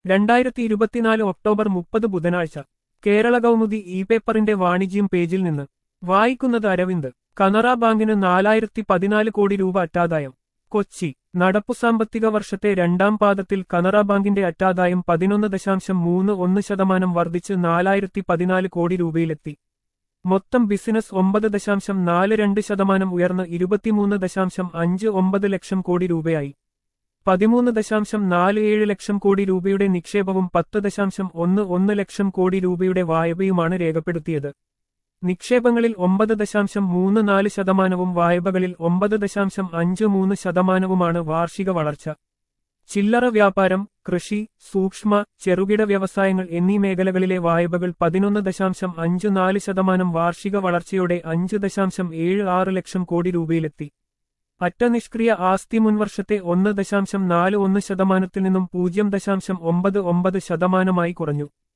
രണ്ടായിരത്തി ഇരുപത്തിനാല് ഒക്ടോബർ മുപ്പത് ബുധനാഴ്ച കേരള കൗമുദി ഇ പേപ്പറിന്റെ വാണിജ്യം പേജിൽ നിന്ന് വായിക്കുന്നത് അരവിന്ദ് കനറ ബാങ്കിന് നാലായിരത്തി പതിനാല് കോടി രൂപ അറ്റാദായം കൊച്ചി നടപ്പു സാമ്പത്തിക വർഷത്തെ രണ്ടാം പാദത്തിൽ കനറ ബാങ്കിന്റെ അറ്റാദായം പതിനൊന്ന് ദശാംശം മൂന്ന് ഒന്ന് ശതമാനം വർദ്ധിച്ച് നാലായിരത്തി പതിനാല് കോടി രൂപയിലെത്തി മൊത്തം ബിസിനസ് ഒമ്പത് ദശാംശം നാല് രണ്ട് ശതമാനം ഉയർന്ന് ഇരുപത്തിമൂന്ന് ദശാംശം അഞ്ച് ഒമ്പത് ലക്ഷം കോടി രൂപയായി പതിമൂന്ന് ദശാംശം നാല് ഏഴ് ലക്ഷം കോടി രൂപയുടെ നിക്ഷേപവും പത്ത് ദശാംശം ഒന്ന് ഒന്ന് ലക്ഷം കോടി രൂപയുടെ വായ്പയുമാണ് രേഖപ്പെടുത്തിയത് നിക്ഷേപങ്ങളിൽ ഒമ്പത് ദശാംശം മൂന്ന് നാല് ശതമാനവും വായ്പകളിൽ ഒമ്പത് ദശാംശം അഞ്ച് മൂന്ന് ശതമാനവുമാണ് വാർഷിക വളർച്ച ചില്ലറ വ്യാപാരം കൃഷി സൂക്ഷ്മ ചെറുകിട വ്യവസായങ്ങൾ എന്നീ മേഖലകളിലെ വായ്പകൾ പതിനൊന്ന് ദശാംശം അഞ്ച് നാല് ശതമാനം വാർഷിക വളർച്ചയോടെ അഞ്ച് ദശാംശം ഏഴ് ആറ് ലക്ഷം കോടി രൂപയിലെത്തി അറ്റ നിഷ്ക്രിയ ആസ്തി മുൻവർഷത്തെ ഒന്ന് ദശാംശം നാല് ഒന്ന് ശതമാനത്തിൽ നിന്നും പൂജ്യം ദശാംശം ഒമ്പത് ഒമ്പത് ശതമാനമായി കുറഞ്ഞു